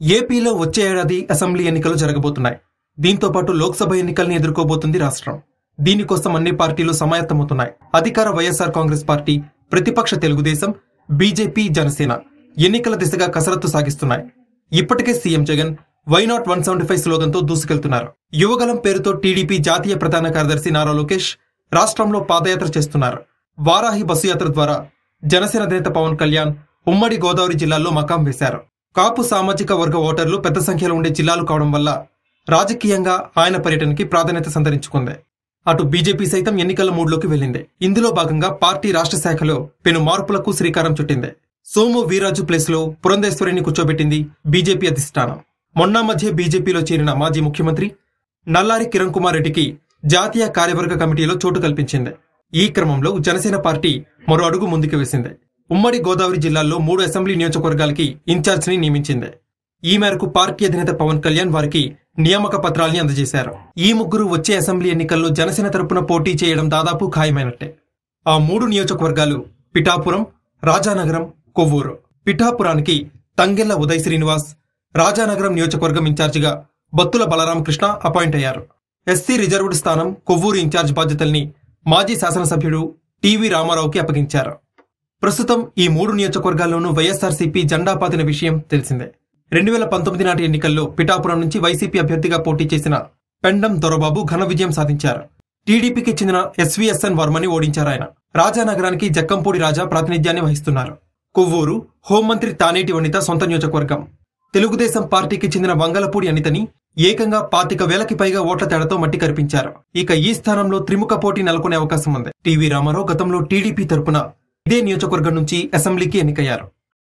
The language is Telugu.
ఏపీలో వచ్చే ఏడాది అసెంబ్లీ ఎన్నికలు జరగబోతున్నాయి దీంతో పాటు లోక్సభ ఎన్నికల్ని ఎదుర్కోబోతుంది రాష్ట్రం దీనికోసం అన్ని పార్టీలు సమాయత్తమవుతున్నాయి అధికార వైఎస్ఆర్ కాంగ్రెస్ పార్టీ ప్రతిపక్ష తెలుగుదేశం బీజేపీ జనసేన ఎన్నికల దిశగా కసరత్తు సాగిస్తున్నాయి ఇప్పటికే CM Jagan why not one seventy five స్లోగన్తో దూసుకెళ్తున్నారు యువగలం పేరుతో టీడీపీ జాతీయ ప్రధాన కార్యదర్శి నారా లోకేష్ రాష్ట్రంలో పాదయాత్ర చేస్తున్నారు వారాహి బస్సు యాత్ర ద్వారా జనసేన అధినేత పవన్ కళ్యాణ్ ఉమ్మడి గోదావరి జిల్లాల్లో మకాం వేశారు కాపు సామాజిక వర్గ ఓటర్లు పెద్ద సంఖ్యలో ఉండే జిల్లాలు కావడం వల్ల రాజకీయంగా ఆయన పర్యటనకి ప్రాధాన్యత సంతరించుకుంది అటు బీజేపీ సైతం ఎన్నికల మూడ్లోకి వెళ్ళింది ఇందులో భాగంగా పార్టీ రాష్ట్ర శాఖలో పెను మార్పులకు శ్రీకారం చుట్టింది సోము వీరాజు ప్లేస్ లో పురంధేశ్వరిని కూర్చోబెట్టింది బీజేపీ అధిష్టానం మొన్న మధ్య బీజేపీలో చేరిన మాజీ ముఖ్యమంత్రి నల్లారి కిరణ్ కుమార్ రెడ్డికి జాతీయ కార్యవర్గ కమిటీలో చోటు కల్పించింది ఈ క్రమంలో జనసేన పార్టీ మరో అడుగు ముందుకు వేసింది ఉమ్మడి గోదావరి జిల్లాల్లో మూడు అసెంబ్లీ నియోజకవర్గాలకి ఇన్ఛార్జ్ ని నియమించింది ఈ మేరకు పార్టీ అధినేత పవన్ కళ్యాణ్ వారికి నియామక పత్రాల్ని అందజేశారు ఈ ముగ్గురు వచ్చే అసెంబ్లీ ఎన్నికల్లో జనసేన తరపున పోటీ చేయడం దాదాపు ఖాయమైనట్టే ఆ మూడు నియోజకవర్గాలు పిఠాపురం రాజానగరం కొవ్వూరు పిఠాపురానికి తంగెళ్ల ఉదయ్ శ్రీనివాస్ రాజానగరం నియోజకవర్గం ఇన్ఛార్జిగా బత్తుల బలరామకృష్ణ అపాయింట్ అయ్యారు ఎస్సీ రిజర్వ్డ్ స్థానం కొవ్వూరు ఇన్ఛార్జ్ బాధ్యతల్ని మాజీ శాసనసభ్యుడు టీవీ రామారావుకి అప్పగించారు ప్రస్తుతం ఈ మూడు నియోజకవర్గాల్లోనూ వైఎస్ఆర్సీపీ జెండా పాతిన విషయం తెలిసిందే రెండు వేల పంతొమ్మిది నాటి ఎన్నికల్లో పిఠాపురం నుంచి వైసీపీ అభ్యర్థిగా పోటీ చేసిన పెండం దొరబాబు ఘన విజయం సాధించారు టీడీపీకి చెందిన ఎస్వీఎస్ఎన్ వర్మని ఓడించారు ఆయన రాజానగరానికి జక్కంపూడి రాజా ప్రాతినిధ్యాన్ని వహిస్తున్నారు కొవ్వూరు హోంమంత్రి తానేటి వనిత సొంత నియోజకవర్గం తెలుగుదేశం పార్టీకి చెందిన వంగలపూడి అనితని ఏకంగా పాతిక వేలకి పైగా ఓట్ల తేడాతో మట్టి కనిపించారు ఇక ఈ స్థానంలో త్రిముఖ పోటీ నెలకొనే అవకాశం ఉంది టీవీ రామారావు గతంలో టీడీపీ తరపున ఇదే నియోజకవర్గం నుంచి అసెంబ్లీకి ఎన్నికయ్యారు